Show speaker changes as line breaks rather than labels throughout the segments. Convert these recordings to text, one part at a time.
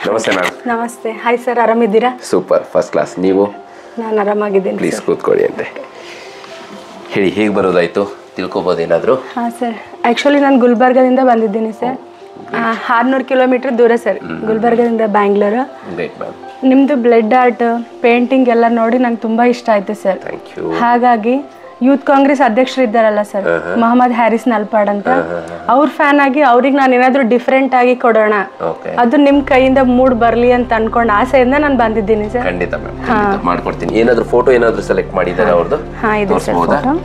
ನಮಸ್ತೆ ಮ್ಯಾಮ್
ನಮಸ್ತೆ hi sir ಆರಾಮಿದ್ದೀರಾ
ಸೂಪರ್ ಫಸ್ಟ್ ಕ್ಲಾಸ್ ನೀವು
ನಾನು ಆರಾಮಾಗಿದ್ದೀನಿ
ಪ್ಲೀಸ್ ಕೂತ್ಕೊಳ್ಳಿ ಅಂತೆ ಹೇಳಿ ಹೇಗೆ ಬರೋದಾಯ್ತು ತಿಳ್ಕೊಬೋದು ಏನಾದರೂ
ಹಾಂ ಸರ್ ಆ್ಯಕ್ಚುಲಿ ನಾನು ಗುಲ್ಬರ್ಗದಿಂದ ಬಂದಿದ್ದೀನಿ ಸರ್ ಆರುನೂರು ಕಿಲೋಮೀಟ್ರ್ ದೂರ ಸರ್ ಗುಲ್ಬರ್ಗದಿಂದ ಬ್ಯಾಂಗ್ಳೂರು
ಗ್ರೇಟ್ ಮ್ಯಾಮ್
ನಿಮ್ಮದು ಬ್ಲಡ್ ಆರ್ಟ್ ಪೇಂಟಿಂಗ್ ಎಲ್ಲ ನೋಡಿ ನಂಗೆ ತುಂಬ ಇಷ್ಟ ಆಯಿತು ಸರ್
ಥ್ಯಾಂಕ್ ಯು
ಹಾಗಾಗಿ ಯೂತ್ ಕಾಂಗ್ರೆಸ್ ಅಧ್ಯಕ್ಷರು ಇದ್ದಾರಲ್ಲ ಸರ್ ಮೊಹಮ್ಮದ್ ಹ್ಯಾರಿಸ್ ನಲ್ಪಾಡ್ ಅಂತ ಅವ್ರ ಫ್ಯಾನ್ ಆಗಿ ಅವ್ರಿಗೆ ನಾನು ಏನಾದರೂ ಡಿಫ್ರೆಂಟ್ ಆಗಿ ಕೊಡೋಣ
ಓಕೆ
ಅದು ನಿಮ್ಮ ಕೈಯಿಂದ ಮೂಡ್ ಬರಲಿ ಅಂತ ಅನ್ಕೊಂಡು ಆಸೆಯಿಂದ ನಾನು ಬಂದಿದ್ದೀನಿ ಸರ್
ಖಂಡಿತ ಮ್ಯಾಮ್ ಖಂಡಿತ ಮಾಡ್ಕೊಡ್ತೀನಿ ಏನಾದರೂ ಫೋಟೋ ಏನಾದರೂ ಸೆಲೆಕ್ಟ್ ಮಾಡಿದ್ದಾರೆ ಅವ್ರದ್ದು
ಹಾಂ ಇದೆ ಸರ್
ತೋರಿಸ್ಬೋದಾ
ಫೋಟೋ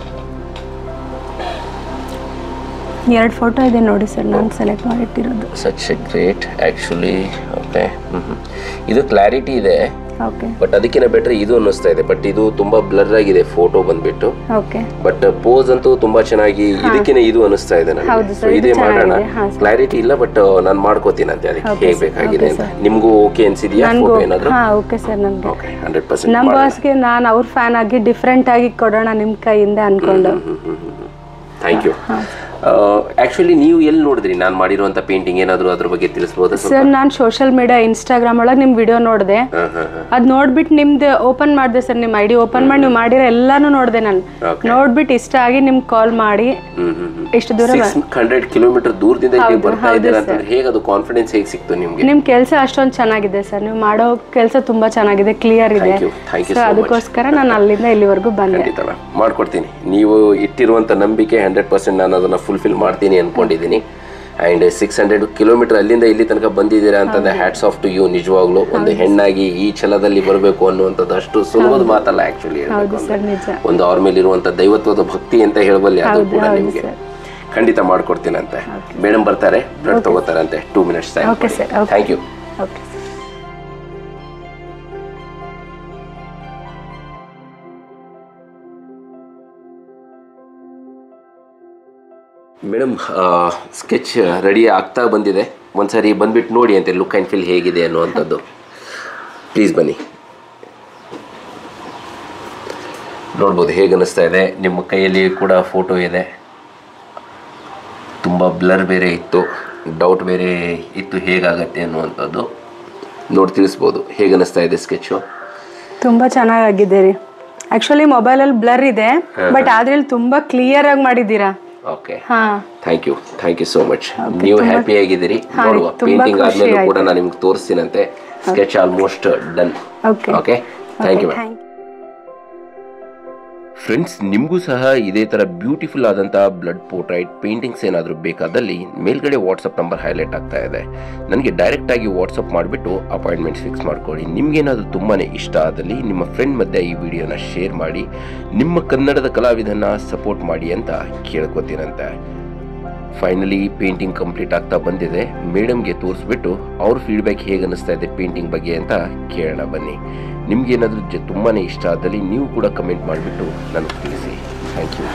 ಎರಡು ಫೋಟೋ ಇದೆ ನೋಡಿ ಸರ್ ನಾನು ಸೆಲೆಕ್ಟ್ ಮಾಡಿಟ್ಟಿರೋದು
such a great actually okay ಇದು ಕ್ಲಾರಿಟಿ ಇದೆ
ಓಕೆ
ಬಟ್ ಅದಕ್ಕಿಂತ ಬೆಟ್ರ್ ಇದು ಅನ್ನಿಸ್ತಾ ಇದೆ ಬಟ್ ಇದು ತುಂಬಾ ಬ್ಲರ್ ಆಗಿದೆ ಫೋಟೋ ಬಂದ್ಬಿಟ್ಟು
ಓಕೆ
ಬಟ್ ಪೋಸ್ ಅಂತೂ ತುಂಬಾ ಚೆನ್ನಾಗಿ ಇದಕ್ಕಿಂತ ಇದು ಅನಿಸ್ತಾ ಇದೆ ನನಗೆ
ಹೌದು
So
sir, ಇದು
ಇದೇ ಮಾಡೋಣ
ಚೆನ್ನಾಗಿದೆ. ಹಾ, sir.
ಕ್ಲಾರಿಟಿ ಇಲ್ಲ ಬಟ್ ನಾನು ಮಾಡ್ಕೋತೀನಿ ಅಂತ ಅದಕ್ಕೆ
Okay,
ಹೇಗೆ
sir.
ಬೇಕಾಗಿದೆ
Okay,
ಅಂತ ನಿಮಗೂ ಓಕೆ ಅನ್ಸಿದ್ಯಾ
ನನಗೂ
ಫೋಟೋ ಏನಾದ್ರು
ಹಾಂ ಓಕೆ ಸರ್ ನನಗೆ
ಓಕೆ ಹಂಡ್ರೆಡ್ ಪರ್ಸೆಂಟ್
ನಮ್ಮ ಬಾಸ್ಗೆ ನಾನು ಅವ್ರ ಫ್ಯಾನ್ ಆಗಿ ಡಿಫ್ರೆಂಟ್ ಆಗಿ ಕೊಡೋಣ ನಿಮ್ಮ ಕೈಯಿಂದ ಅನ್ಕೊಂಡು
ಥ್ಯಾಂಕ್ ಯು ಆಕ್ಚುಲಿ ನೀವು ಎಲ್ಲಿ ನೋಡಿದ್ರಿ ನಾನು ಮಾಡಿರುವಂತ ಪೇಂಟಿಂಗ್ ಏನಾದ್ರು ಅದ್ರ ಬಗ್ಗೆ ತಿಳಿಸ್ಬೋದಾ ಸ್ವಲ್ಪ
ಸರ್ ನಾನು ಸೋಷಿಯಲ್ ಮೀಡಿಯಾ ಇನ್ಸ್ಟಾಗ್ರಾಮ್ ಒಳಗೆ ನಿಮ್ಮ ವಿಡಿಯೋ ನೋಡಿದೆ
ಹಾ ಹಾ ಹಾ
ಅದು ನೋಡ್ಬಿಟ್ಟು ನಿಮ್ದು ಓಪನ್ ಮಾಡಿದೆ ಸರ್ ನಿಮ್ಮ ಐ ಡಿ ಓಪನ್ ಮಾಡಿ ನೀವು ಮಾಡಿರೋ ಎಲ್ಲಾನು ನೋಡಿದೆ ನಾನು
Okay.
ನೋಡ್ಬಿಟ್ಟು ಇಷ್ಟ ಆಗಿ ನಿಮ್ಗೆ ಕಾಲ್ ಮಾಡಿ
ಹ್ಮ್ ಹ್ಮ್ ಹ್ಮ್
ಇಷ್ಟು ದೂರ
ಸಿಕ್ಸ್ ಹಂಡ್ರೆಡ್ ಕಿಲೋಮೀಟರ್ ದೂರದಿಂದ ಇಲ್ಲಿ ಬರ್ತಾ ಇದ್ದೀರಾ ಅಂತಂದ್ರೆ ಹೇಗೆ ಅದು ಕಾನ್ಫಿಡೆನ್ಸ್ ಹೇಗೆ ಸಿಕ್ತು ನಿಮ್ಗೆ
ನಿಮ್ಮ ಕೆಲಸ ಅಷ್ಟೊಂದು ಚೆನ್ನಾಗಿದೆ ಸರ್ ನೀವು ಮಾಡೋ ಕೆಲಸ ತುಂಬಾ ಚೆನ್ನಾಗಿದೆ ಕ್ಲಿಯರ್ ಇದೆ
Thank you. Thank you
so
so much.
ಅದಕ್ಕೋಸ್ಕರ ನಾನು ಅಲ್ಲಿಂದ ಇಲ್ಲಿವರೆಗೂ ಬಂದೆ
ಖಂಡಿತ ಮ್ಯಾಮ್ ಮಾಡ್ಕೊಡ್ತೀನಿ ನೀವು ಇಟ್ಟಿರುವಂತ ನಂಬಿಕೆ ಹಂಡ್ರೆಡ್ ಪರ್ಸೆಂಟ್ ನಾನು ಅದನ್ನ ಫುಲ್ಫಿಲ್ ಮಾಡ್ತೀನಿ ಅನ್ಕೊಂಡಿದ್ದೀನಿ ಅಂಡ್ ಸಿಕ್ಸ್ ಹಂಡ್ರೆಡ್ ಕಿಲೋಮೀಟರ್ ಅಲ್ಲಿಂದ ಇಲ್ಲಿ ತನಕ ಬಂದಿದ್ದೀರಾ ಅಂತಂದ್ರೆ ಹ್ಯಾಟ್ಸ್ ಆಫ್ ಟು ಯು ನಿಜವಾಗ್ಲೂ ಒಂದು ಹೆಣ್ಣಾಗಿ ಈ ಛಲದಲ್ಲಿ ಬರಬೇಕು ಅನ್ನುವಂಥದ್ದು ಅಷ್ಟು ಸುಲಭದ ಮಾತಲ್ಲ ಆಕ್ಚುಲಿ
ಹೌದು ಸರ್ ನಿಜ
ಒಂದು ಅವ್ರ ಮೇಲೆ ಇರುವಂತ ದೈವತ್ವದ ಭಕ್ತಿ ಅಂತ ಹೇಳಬಲ್ಲೆ ಅದು
ಹೌದು,
ಕೂಡ
ಹೌದು
ನಿಮಗೆ
ಸರ್.
ಖಂಡಿತ ಮಾಡ್ಕೊಡ್ತೀನಂತೆ ಮೇಡಮ್ ಬರ್ತಾರೆ ಬ್ಲಡ್ ತಗೋತಾರಂತೆ two minutes time
Okay, sir. Okay.
Thank you
okay
madam sketch ready ಆಗ್ತಾ ಬಂದಿದೆ ಒಂದ್ಸರಿ ಬಂದ್ಬಿಟ್ಟು ನೋಡಿ ಅಂತೆ ಲುಕ್ ಆ್ಯಂಡ್ ಫೀಲ್ ಹೇಗಿದೆ ಅನ್ನುವಂಥದ್ದು ಪ್ಲೀಸ್ ಬನ್ನಿ ನೋಡ್ಬೋದು ಹೇಗೆ ಅನ್ನಿಸ್ತಾ ಇದೆ ನಿಮ್ಮ ಕೈಯಲ್ಲಿ ಕೂಡ ಫೋಟೋ ಇದೆ ತುಂಬ ಬ್ಲರ್ ಬೇರೆ ಇತ್ತು ಡೌಟ್ ಬೇರೆ ಇತ್ತು ಹೇಗಾಗತ್ತೆ ಅನ್ನುವಂಥದ್ದು ನೋಡಿ ತಿಳಿಸ್ಬೋದು ಹೇಗೆ ಅನ್ನಿಸ್ತಾ ಇದೆ ಸ್ಕೆಚ್ಚು
ತುಂಬಾ ಚೆನ್ನಾಗಿದೆ ರೀ ಆಕ್ಚುಲಿ ಮೊಬೈಲಲ್ಲಿ ಬ್ಲರ್ ಇದೆ ಬಟ್ ಆದ್ರೆ ಇಲ್ಲಿ ತುಂಬಾ ಕ್ಲಿಯರ್ ಆಗಿ ಮಾಡಿದ್ದೀರಾ
ಓಕೆ
ಹಾ
thank you thank you so much ನೀವು ಹ್ಯಾಪಿ ಆಗಿದ್ದೀರಿ
ಹಾ,
ನೋಡುವ
ತುಂಬಾ
ಪೇಂಟಿಂಗ್
ಖುಷಿ
ಆದ್ಮೇಲೂ ಕೂಡ
ಆಯ್ತು.
ನಾನು ನಿಮ್ಗೆ ತೋರಿಸ್ತೀನಂತೆ sketch almost done
okay
okay thank you
thank
friends ನಿಮಗೂ ಸಹ ಇದೇ ಥರ ಬ್ಯೂಟಿಫುಲ್ ಆದಂಥ ಬ್ಲಡ್ ಪೋರ್ಟ್ರೈಟ್ ಪೇಂಟಿಂಗ್ಸ್ ಏನಾದರೂ ಬೇಕಾದಲ್ಲಿ ಮೇಲ್ಗಡೆ ವಾಟ್ಸಪ್ ನಂಬರ್ ಹೈಲೈಟ್ ಆಗ್ತಾ ಇದೆ ನನಗೆ ಡೈರೆಕ್ಟಾಗಿ ವಾಟ್ಸಪ್ ಮಾಡಿಬಿಟ್ಟು ಅಪಾಯಿಂಟ್ಮೆಂಟ್ಸ್ ಫಿಕ್ಸ್ ಮಾಡ್ಕೊಳ್ಳಿ ನಿಮಗೇನಾದರೂ ತುಂಬಾ ಇಷ್ಟ ಆದಲ್ಲಿ ನಿಮ್ಮ ಫ್ರೆಂಡ್ ಮಧ್ಯೆ ಈ ವಿಡಿಯೋನ ಶೇರ್ ಮಾಡಿ ನಿಮ್ಮ ಕನ್ನಡದ ಕಲಾವಿದನ ಸಪೋರ್ಟ್ ಮಾಡಿ ಅಂತ ಕೇಳ್ಕೊತೀನಂತೆ ಫೈನಲಿ ಪೇಂಟಿಂಗ್ ಕಂಪ್ಲೀಟ್ ಆಗ್ತಾ ಬಂದಿದೆ ಮೇಡಮ್ಗೆ ತೋರಿಸ್ಬಿಟ್ಟು ಅವ್ರ ಫೀಡ್ಬ್ಯಾಕ್ ಹೇಗೆ ಅನ್ನಿಸ್ತಾ ಇದೆ ಪೇಂಟಿಂಗ್ ಬಗ್ಗೆ ಅಂತ ಕೇಳೋಣ ಬನ್ನಿ ನಿಮ್ಗೆ ಏನಾದರೂ ಜ ತುಂಬಾ ಇಷ್ಟ ಆದಲ್ಲಿ ನೀವು ಕೂಡ ಕಮೆಂಟ್ ಮಾಡಿಬಿಟ್ಟು ನನಗೆ ತಿಳಿಸಿ ಥ್ಯಾಂಕ್ ಯು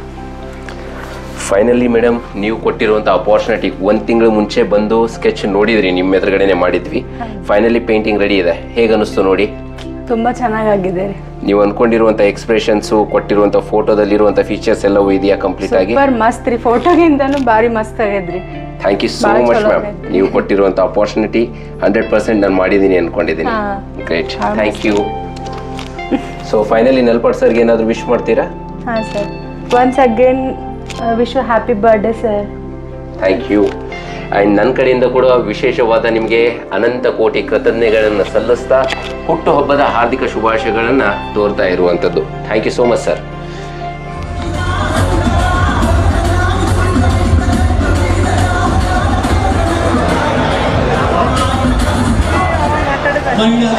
ಫೈನಲಿ ಮೇಡಮ್ ನೀವು ಕೊಟ್ಟಿರುವಂಥ ಅಪಾರ್ಚುನಿಟಿ ಒಂದು ತಿಂಗಳು ಮುಂಚೆ ಬಂದು ಸ್ಕೆಚ್ ನೋಡಿದ್ರಿ ನಿಮ್ಮ ಎದುರುಗಡೆನೆ ಮಾಡಿದ್ವಿ ಫೈನಲಿ ಪೇಂಟಿಂಗ್ ರೆಡಿ ಇದೆ ಹೇಗೆ ಅನ್ನಿಸ್ತು ನೋಡಿ
ತುಂಬಾ ಚೆನ್ನಾಗಿದೆ ರೀ
ನೀವು ಅನ್ಕೊಂಡಿರುವಂಥ ಎಕ್ಸ್ಪ್ರೆಷನ್ಸು ಕೊಟ್ಟಿರುವಂಥ ಫೋಟೋದಲ್ಲಿರುವಂಥ ಫೀಚರ್ಸ್ ಎಲ್ಲವೂ ಇದೆಯಾ ಕಂಪ್ಲೀಟ್ ಆಗಿ
ಸೂಪರ್ ಮಸ್ತ್ ರೀ ಫೋಟೋಗಿಂತನೂ ಭಾರಿ ಮಸ್ತ್ ಆಗ್ಯದ್ರಿ
ಥ್ಯಾಂಕ್ ಯು ಸೋ
ಭಾಳ
ಮಚ್
ಚಲೋ
ಮ್ಯಾಮ್
ಆಗೈತೆ.
ನೀವು ಕೊಟ್ಟಿರುವಂಥ ಅಪಾರ್ಚುನಿಟಿ ಹಂಡ್ರೆಡ್ ಪರ್ಸೆಂಟ್ ನಾನು ಮಾಡಿದ್ದೀನಿ ಅನ್ಕೊಂಡಿದ್ದೀನಿ
ಹಾ.
ಗ್ರೇಟ್
ಭಾಳ
ಥ್ಯಾಂಕ್ ಯು ಸೊ ಫೈನಲಿ ನೆಲ್ಪಟ್ ಸರ್ಗೆ ಏನಾದರೂ ವಿಶ್ ಮಾಡ್ತೀರಾ
ಹಾ ಸರ್ once again wish you happy birthday sir
thank you and ನನ್ನ ಕಡೆಯಿಂದ ಕೂಡ ವಿಶೇಷವಾದ ನಿಮಗೆ ಅನಂತ ಕೋಟಿ ಕೃತಜ್ಞತೆಗಳನ್ನು ಸಲ್ಲಿಸ್ತಾ ಹುಟ್ಟುಹಬ್ಬದ ಹಾರ್ದಿಕ ಶುಭಾಶಯಗಳನ್ನು ತೋರ್ತಾ ಇರುವಂಥದ್ದು thank you so much sir
ಮಹಿಳಾ